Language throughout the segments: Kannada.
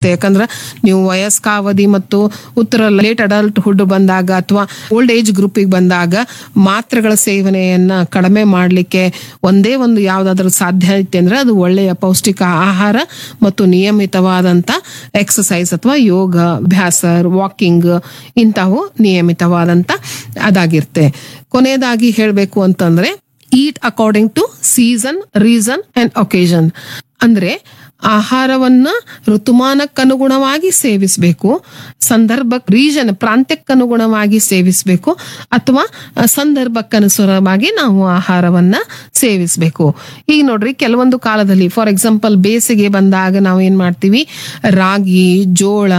ಇರುತ್ತೆ ಯಾಕಂದ್ರೆ ನೀವು ವಯಸ್ಕಾವಧಿ ಮತ್ತು ಉತ್ತರ ಲೇಟ್ ಅಡಲ್ಟ್ ಹುಡ್ ಬಂದಾಗ ಅಥವಾ ಓಲ್ಡ್ ಏಜ್ ಗ್ರೂಪಿಗೆ ಬಂದಾಗ ಮಾತ್ರೆಗಳ ಸೇವನೆಯನ್ನ ಕಡಿಮೆ ಮಾಡಲಿಕ್ಕೆ ಒಂದೇ ಒಂದು ಯಾವ್ದಾದ್ರು ಸಾಧ್ಯ ಐತೆ ಅಂದ್ರೆ ಅದು ಒಳ್ಳೆಯ ಪೌಷ್ಟಿಕ ಆಹಾರ ಮತ್ತು ನಿಯಮಿತವಾದಂತ ಎಕ್ಸಸೈಸ್ ಅಥವಾ ಯೋಗ ಅಭ್ಯಾಸ ವಾಕಿಂಗ್ ಇಂಥವು ನಿಯಮಿತವಾದಂತ ಅದಾಗಿರುತ್ತೆ ಕೊನೆಯದಾಗಿ ಹೇಳಬೇಕು ಅಂತಂದ್ರೆ eat according to season reason and occasion ಅಂದ್ರೆ ಆಹಾರವನ್ನ ಋತುಮಾನಕ್ಕನುಗುಣವಾಗಿ ಸೇವಿಸಬೇಕು ಸಂದರ್ಭ ರೀಜನ್ ಪ್ರಾಂತ್ಯಕ್ಕನುಗುಣವಾಗಿ ಸೇವಿಸಬೇಕು ಅಥವಾ ಆ, ಸಂದರ್ಭಕ್ಕನುಸಾರವಾಗಿ ನಾವು ಆಹಾರವನ್ನ ಸೇವಿಸಬೇಕು ಈಗ ನೋಡ್ರಿ ಕೆಲವೊಂದು ಕಾಲದಲ್ಲಿ ಫಾರ್ ಎಕ್ಸಾಂಪಲ್ ಬೇಸಿಗೆ ಬಂದಾಗ ನಾವು ಏನ್ ಮಾಡ್ತೀವಿ ರಾಗಿ ಜೋಳ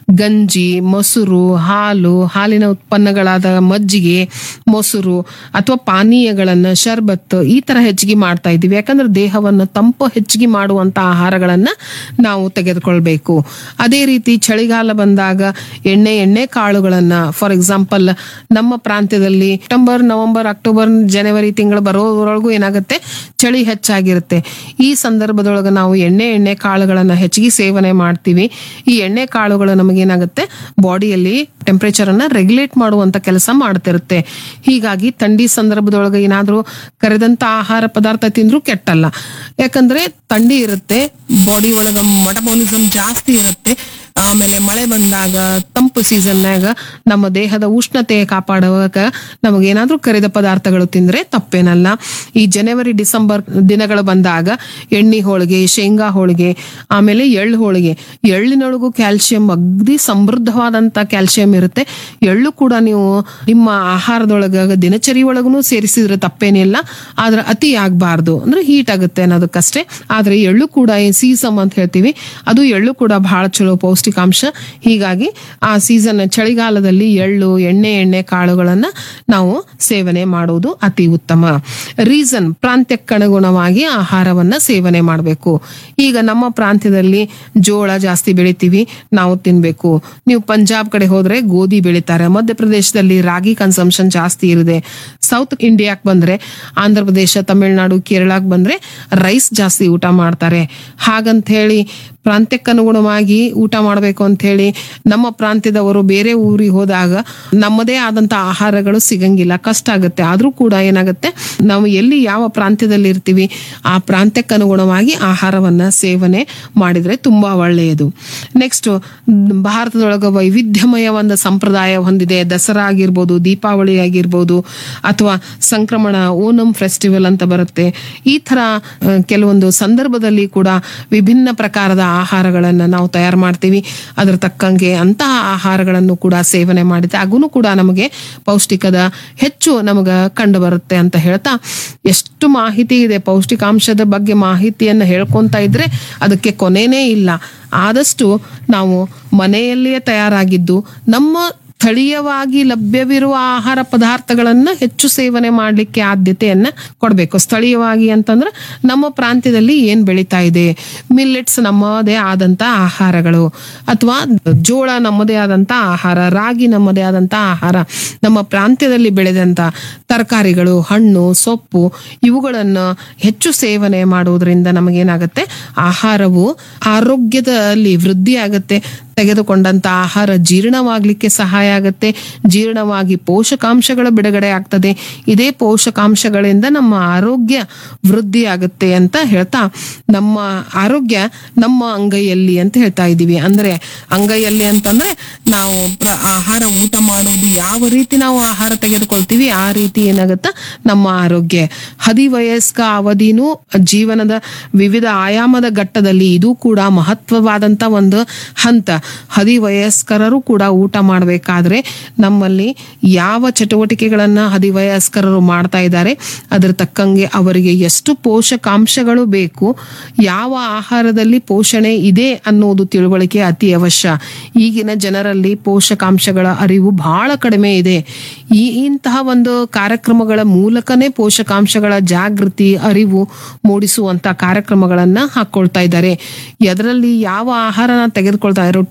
ಗಂಜಿ ಮೊಸರು ಹಾಲು ಹಾಲಿನ ಉತ್ಪನ್ನಗಳಾದ ಮಜ್ಜಿಗೆ ಮೊಸರು ಅಥವಾ ಪಾನೀಯಗಳನ್ನ ಶರ್ಬತ್ ಈ ತರ ಹೆಚ್ಚಿಗೆ ಮಾಡ್ತಾ ಇದ್ದೀವಿ ಯಾಕಂದ್ರೆ ದೇಹವನ್ನು ತಂಪು ಹೆಚ್ಚಿಗೆ ಮಾಡುವಂತ ಆಹಾರಗಳನ್ನ ನಾವು ತೆಗೆದುಕೊಳ್ಬೇಕು ಅದೇ ರೀತಿ ಚಳಿಗಾಲ ಬಂದಾಗ ಎಣ್ಣೆ ಎಣ್ಣೆ ಕಾಳುಗಳನ್ನ ಫಾರ್ ಎಕ್ಸಾಂಪಲ್ ನಮ್ಮ ಪ್ರಾಂತ್ಯದಲ್ಲಿ ಸೆಪ್ಟೆಂಬರ್ ನವೆಂಬರ್ ಅಕ್ಟೋಬರ್ ಜನವರಿ ತಿಂಗಳು ಬರೋದ್ರೊಳಗೂ ಏನಾಗುತ್ತೆ ಚಳಿ ಹೆಚ್ಚಾಗಿರುತ್ತೆ ಈ ಸಂದರ್ಭದೊಳಗೆ ನಾವು ಎಣ್ಣೆ ಎಣ್ಣೆ ಕಾಳುಗಳನ್ನ ಹೆಚ್ಚಿಗೆ ಸೇವನೆ ಮಾಡ್ತೀವಿ ಈ ಎಣ್ಣೆ ಕಾಳುಗಳು ನಮಗೇನಾಗುತ್ತೆ ಬಾಡಿಯಲ್ಲಿ ಟೆಂಪರೇಚರ್ ಅನ್ನ ರೆಗ್ಯುಲೇಟ್ ಮಾಡುವಂತ ಕೆಲಸ ಮಾಡ್ತಿರುತ್ತೆ ಹೀಗಾಗಿ ಥಂಡಿ ಸಂದರ್ಭದೊಳಗೆ ಏನಾದ್ರೂ ಕರೆದಂತ ಆಹಾರ ಪದಾರ್ಥ ತಿಂದ್ರೂ ಕೆಟ್ಟಲ್ಲ ಯಾಕಂದ್ರೆ ಥಂಡಿ ಇರುತ್ತೆ ಬಾಡಿ ಒಳಗ ಮೆಟಬಾಲಿಸಮ್ ಜಾಸ್ತಿ ಇರುತ್ತೆ ಆಮೇಲೆ ಮಳೆ ಬಂದಾಗ ತಂಪು ಸೀಸನ್ನಾಗ ನಮ್ಮ ದೇಹದ ಉಷ್ಣತೆ ಕಾಪಾಡುವಾಗ ನಮಗೇನಾದ್ರೂ ಕರಿದ ಪದಾರ್ಥಗಳು ತಿಂದ್ರೆ ತಪ್ಪೇನಲ್ಲ ಈ ಜನವರಿ ಡಿಸೆಂಬರ್ ದಿನಗಳು ಬಂದಾಗ ಎಣ್ಣೆ ಹೋಳಿಗೆ ಶೇಂಗಾ ಹೋಳಿಗೆ ಆಮೇಲೆ ಎಳ್ಳು ಹೋಳಿಗೆ ಎಳ್ಳಿನೊಳಗೂ ಕ್ಯಾಲ್ಸಿಯಂ ಅಗ್ದಿ ಸಮೃದ್ಧವಾದಂತ ಕ್ಯಾಲ್ಸಿಯಂ ಇರುತ್ತೆ ಎಳ್ಳು ಕೂಡ ನೀವು ನಿಮ್ಮ ಆಹಾರದೊಳಗ ದಿನಚರಿ ಒಳಗೂ ಸೇರಿಸಿದ್ರೆ ತಪ್ಪೇನಿಲ್ಲ ಆದ್ರೆ ಅತಿ ಆಗ್ಬಾರ್ದು ಅಂದ್ರೆ ಹೀಟ್ ಆಗುತ್ತೆ ಅನ್ನೋದಕ್ಕಷ್ಟೇ ಆದ್ರೆ ಎಳ್ಳು ಕೂಡ ಸೀಸಮ್ ಅಂತ ಹೇಳ್ತೀವಿ ಅದು ಎಳ್ಳು ಕೂಡ ಬಹಳ ಚಲೋ ಪೌಷ್ಟಿಕಾಂಶ ಹೀಗಾಗಿ ಆ ಸೀಸನ್ ಚಳಿಗಾಲದಲ್ಲಿ ಎಳ್ಳು ಎಣ್ಣೆ ಎಣ್ಣೆ ಕಾಳುಗಳನ್ನ ನಾವು ಸೇವನೆ ಮಾಡುವುದು ಅತಿ ಉತ್ತಮ ರೀಸನ್ ಪ್ರಾಂತ್ಯಕ್ಕನುಗುಣವಾಗಿ ಆಹಾರವನ್ನ ಸೇವನೆ ಮಾಡಬೇಕು ಈಗ ನಮ್ಮ ಪ್ರಾಂತ್ಯದಲ್ಲಿ ಜೋಳ ಜಾಸ್ತಿ ಬೆಳಿತೀವಿ ನಾವು ತಿನ್ಬೇಕು ನೀವು ಪಂಜಾಬ್ ಕಡೆ ಹೋದ್ರೆ ಗೋಧಿ ಬೆಳಿತಾರೆ ಮಧ್ಯಪ್ರದೇಶದಲ್ಲಿ ರಾಗಿ ಕನ್ಸಂಪ್ಷನ್ ಜಾಸ್ತಿ ಇರುತ್ತೆ ಸೌತ್ ಇಂಡಿಯಾಕ್ ಬಂದ್ರೆ ಆಂಧ್ರ ಪ್ರದೇಶ ತಮಿಳುನಾಡು ಕೇರಳಕ್ಕೆ ಬಂದ್ರೆ ರೈಸ್ ಜಾಸ್ತಿ ಊಟ ಮಾಡ್ತಾರೆ ಹಾಗಂತ ಹೇಳಿ ಪ್ರಾಂತ್ಯಕ್ಕನುಗುಣವಾಗಿ ಊಟ ಮಾಡಬೇಕು ಅಂತ ಹೇಳಿ ನಮ್ಮ ಪ್ರಾಂತ್ಯದವರು ಬೇರೆ ಊರಿಗೆ ಹೋದಾಗ ನಮ್ಮದೇ ಆದಂತ ಆಹಾರಗಳು ಸಿಗಂಗಿಲ್ಲ ಕಷ್ಟ ಆಗುತ್ತೆ ಆದ್ರೂ ಕೂಡ ಏನಾಗುತ್ತೆ ನಾವು ಎಲ್ಲಿ ಯಾವ ಪ್ರಾಂತ್ಯದಲ್ಲಿ ಇರ್ತೀವಿ ಆ ಪ್ರಾಂತ್ಯಕ್ಕನುಗುಣವಾಗಿ ಆಹಾರವನ್ನ ಸೇವನೆ ಮಾಡಿದ್ರೆ ತುಂಬಾ ಒಳ್ಳೆಯದು ನೆಕ್ಸ್ಟ್ ಭಾರತದೊಳಗ ವೈವಿಧ್ಯಮಯ ಒಂದು ಸಂಪ್ರದಾಯ ಹೊಂದಿದೆ ದಸರಾ ಆಗಿರ್ಬೋದು ದೀಪಾವಳಿ ಆಗಿರ್ಬೋದು ಅಥವಾ ಸಂಕ್ರಮಣ ಓಣಂ ಫೆಸ್ಟಿವಲ್ ಅಂತ ಬರುತ್ತೆ ಈ ತರ ಆ, ಕೆಲವೊಂದು ಸಂದರ್ಭದಲ್ಲಿ ಕೂಡ ವಿಭಿನ್ನ ಪ್ರಕಾರದ ಆಹಾರಗಳನ್ನ ನಾವು ತಯಾರು ಮಾಡ್ತೀವಿ ಅದ್ರ ತಕ್ಕಂಗೆ ಅಂತಹ ಆಹಾರಗಳನ್ನು ಕೂಡ ಸೇವನೆ ಮಾಡಿದ್ರೆ ಆಗೂ ಕೂಡ ನಮಗೆ ಪೌಷ್ಟಿಕದ ಹೆಚ್ಚು ನಮಗ ಕಂಡು ಬರುತ್ತೆ ಅಂತ ಹೇಳ್ತಾ ಎಷ್ಟು ಮಾಹಿತಿ ಇದೆ ಪೌಷ್ಟಿಕಾಂಶದ ಬಗ್ಗೆ ಮಾಹಿತಿಯನ್ನ ಹೇಳ್ಕೊಂತ ಇದ್ರೆ ಅದಕ್ಕೆ ಕೊನೆನೇ ಇಲ್ಲ ಆದಷ್ಟು ನಾವು ಮನೆಯಲ್ಲಿಯೇ ತಯಾರಾಗಿದ್ದು ನಮ್ಮ ಸ್ಥಳೀಯವಾಗಿ ಲಭ್ಯವಿರುವ ಆಹಾರ ಪದಾರ್ಥಗಳನ್ನ ಹೆಚ್ಚು ಸೇವನೆ ಮಾಡಲಿಕ್ಕೆ ಆದ್ಯತೆಯನ್ನ ಕೊಡಬೇಕು ಸ್ಥಳೀಯವಾಗಿ ಅಂತಂದ್ರೆ ನಮ್ಮ ಪ್ರಾಂತ್ಯದಲ್ಲಿ ಏನ್ ಬೆಳೀತಾ ಇದೆ ಮಿಲ್ಲೆಟ್ಸ್ ನಮ್ಮದೇ ಆದಂತ ಆಹಾರಗಳು ಅಥವಾ ಜೋಳ ನಮ್ಮದೇ ಆದಂತ ಆಹಾರ ರಾಗಿ ನಮ್ಮದೇ ಆದಂತ ಆಹಾರ ನಮ್ಮ ಪ್ರಾಂತ್ಯದಲ್ಲಿ ಬೆಳೆದಂತ ತರಕಾರಿಗಳು ಹಣ್ಣು ಸೊಪ್ಪು ಇವುಗಳನ್ನು ಹೆಚ್ಚು ಸೇವನೆ ಮಾಡುವುದರಿಂದ ನಮಗೇನಾಗುತ್ತೆ ಆಹಾರವು ಆರೋಗ್ಯದಲ್ಲಿ ವೃದ್ಧಿ ಆಗುತ್ತೆ ತೆಗೆದುಕೊಂಡಂತ ಆಹಾರ ಜೀರ್ಣವಾಗ್ಲಿಕ್ಕೆ ಸಹಾಯ ಆಗುತ್ತೆ ಜೀರ್ಣವಾಗಿ ಪೋಷಕಾಂಶಗಳ ಬಿಡುಗಡೆ ಆಗ್ತದೆ ಇದೇ ಪೋಷಕಾಂಶಗಳಿಂದ ನಮ್ಮ ಆರೋಗ್ಯ ವೃದ್ಧಿ ಆಗುತ್ತೆ ಅಂತ ಹೇಳ್ತಾ ನಮ್ಮ ಆರೋಗ್ಯ ನಮ್ಮ ಅಂಗೈಯಲ್ಲಿ ಅಂತ ಹೇಳ್ತಾ ಇದ್ದೀವಿ ಅಂದ್ರೆ ಅಂಗೈಯಲ್ಲಿ ಅಂತಂದ್ರೆ ನಾವು ಪ್ರ- ಆಹಾರ ಊಟ ಮಾಡೋದು ಯಾವ ರೀತಿ ನಾವು ಆಹಾರ ತೆಗೆದುಕೊಳ್ತೀವಿ ಆ ರೀತಿ ಏನಾಗುತ್ತ ನಮ್ಮ ಆರೋಗ್ಯ ಹದಿವಯಸ್ಕ ಅವಧಿನೂ ಜೀವನದ ವಿವಿಧ ಆಯಾಮದ ಘಟ್ಟದಲ್ಲಿ ಇದು ಕೂಡ ಮಹತ್ವವಾದಂತ ಒಂದು ಹಂತ ಹದಿವಯಸ್ಕರರು ಕೂಡ ಊಟ ಮಾಡಬೇಕಾದ್ರೆ ನಮ್ಮಲ್ಲಿ ಯಾವ ಚಟುವಟಿಕೆಗಳನ್ನ ಹದಿವಯಸ್ಕರರು ಮಾಡ್ತಾ ಇದ್ದಾರೆ ಅದ್ರ ತಕ್ಕಂಗೆ ಅವರಿಗೆ ಎಷ್ಟು ಪೋಷಕಾಂಶಗಳು ಬೇಕು ಯಾವ ಆಹಾರದಲ್ಲಿ ಪೋಷಣೆ ಇದೆ ಅನ್ನೋದು ತಿಳುವಳಿಕೆ ಅತಿ ಅವಶ್ಯ ಈಗಿನ ಜನರಲ್ಲಿ ಪೋಷಕಾಂಶಗಳ ಅರಿವು ಬಹಳ ಕಡಿಮೆ ಇದೆ ಈ ಇಂತಹ ಒಂದು ಕಾರ್ಯಕ್ರಮಗಳ ಮೂಲಕನೇ ಪೋಷಕಾಂಶಗಳ ಜಾಗೃತಿ ಅರಿವು ಮೂಡಿಸುವಂತ ಕಾರ್ಯಕ್ರಮಗಳನ್ನ ಹಾಕೊಳ್ತಾ ಇದ್ದಾರೆ ಅದರಲ್ಲಿ ಯಾವ ಆಹಾರನ ತೆಗೆದುಕೊಳ್ತಾ ರೊಟ್ಟಿ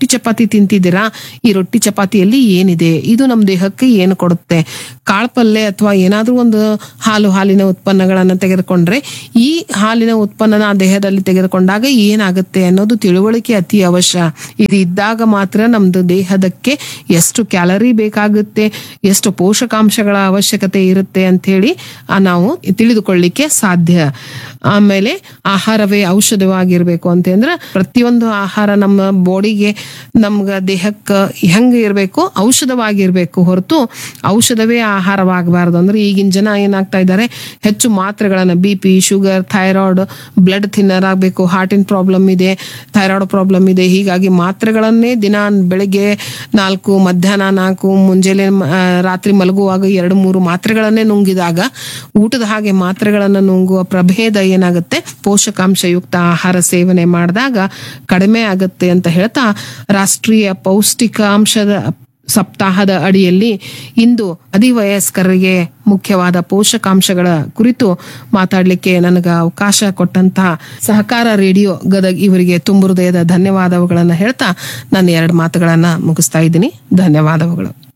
ಚಪಾತಿ ತಿಂತಿದ್ದೀರಾ ಈ ರೊಟ್ಟಿ ಚಪಾತಿಯಲ್ಲಿ ಏನಿದೆ ಇದು ನಮ್ಮ ದೇಹಕ್ಕೆ ಏನು ಕೊಡುತ್ತೆ ಕಾಳು ಪಲ್ಯ ಅಥವಾ ಏನಾದ್ರೂ ಒಂದು ಹಾಲು ಹಾಲಿನ ಉತ್ಪನ್ನಗಳನ್ನ ತೆಗೆದುಕೊಂಡ್ರೆ ಈ ಹಾಲಿನ ಉತ್ಪನ್ನನ ಆ ದೇಹದಲ್ಲಿ ತೆಗೆದುಕೊಂಡಾಗ ಏನಾಗುತ್ತೆ ಅನ್ನೋದು ತಿಳುವಳಿಕೆ ಅತಿ ಅವಶ್ಯ ಇದು ಇದ್ದಾಗ ಮಾತ್ರ ನಮ್ದು ದೇಹದಕ್ಕೆ ಎಷ್ಟು ಕ್ಯಾಲರಿ ಬೇಕಾಗುತ್ತೆ ಎಷ್ಟು ಪೋಷಕಾಂಶಗಳ ಅವಶ್ಯಕತೆ ಇರುತ್ತೆ ಅಂತ ಹೇಳಿ ಆ ನಾವು ತಿಳಿದುಕೊಳ್ಳಿಕ್ಕೆ ಸಾಧ್ಯ ಆಮೇಲೆ ಆಹಾರವೇ ಔಷಧವಾಗಿರ್ಬೇಕು ಅಂತಂದ್ರೆ ಪ್ರತಿಯೊಂದು ಆಹಾರ ನಮ್ಮ ಬಾಡಿಗೆ ನಮ್ಗ ದೇಹಕ್ಕೆ ಹೆಂಗ ಇರಬೇಕು ಔಷಧವಾಗಿರ್ಬೇಕು ಹೊರತು ಔಷಧವೇ ಆಹಾರವಾಗಬಾರ್ದು ಅಂದ್ರೆ ಈಗಿನ ಜನ ಏನಾಗ್ತಾ ಇದ್ದಾರೆ ಹೆಚ್ಚು ಮಾತ್ರೆಗಳನ್ನ B P sugar thyroid blood thinner ಆಗಬೇಕು ಹಾರ್ಟಿನ ಪ್ರಾಬ್ಲಮ್ ಇದೆ ಥೈರಾಯ್ಡ್ ಪ್ರಾಬ್ಲಮ್ ಇದೆ ಹೀಗಾಗಿ ಮಾತ್ರೆಗಳನ್ನೇ ದಿನ ಬೆಳಗ್ಗೆ ನಾಲ್ಕು ಮಧ್ಯಾಹ್ನ ನಾಲ್ಕು ಮುಂಜಾನೆ ಮ- ಆ, ರಾತ್ರಿ ಮಲಗುವಾಗ ಎರಡು ಮೂರು ಮಾತ್ರೆಗಳನ್ನೇ ನುಂಗಿದಾಗ ಊಟದ ಹಾಗೆ ಮಾತ್ರೆಗಳನ್ನು ನುಂಗುವ ಪ್ರಭೇದ ಏನಾಗುತ್ತೆ ಪೋಷಕಾಂಶಯುಕ್ತ ಆಹಾರ ಸೇವನೆ ಮಾಡಿದಾಗ ಕಡಿಮೆ ಆಗುತ್ತೆ ಅಂತ ಹೇಳ್ತಾ ರಾಷ್ಟ್ರೀಯ ಪೌಷ್ಟಿಕಾಂಶದ ಸಪ್ತಾಹದ ಅಡಿಯಲ್ಲಿ ಇಂದು ಅಧಿವಯಸ್ಕರಿಗೆ ಮುಖ್ಯವಾದ ಪೋಷಕಾಂಶಗಳ ಕುರಿತು ಮಾತಾಡಲಿಕ್ಕೆ ನನಗೆ ಅವಕಾಶ ಕೊಟ್ಟಂತಹ ಸಹಕಾರ ರೇಡಿಯೋ ಗದಗ್ ಇವರಿಗೆ ತುಂಬು ಹೃದಯದ ಧನ್ಯವಾದಗಳನ್ನು ಹೇಳ್ತಾ ನನ್ನ ಎರಡು ಮಾತುಗಳನ್ನ ಮುಗಿಸ್ತಾ ಇದ್ದೀನಿ ಧನ್ಯವಾದಗಳು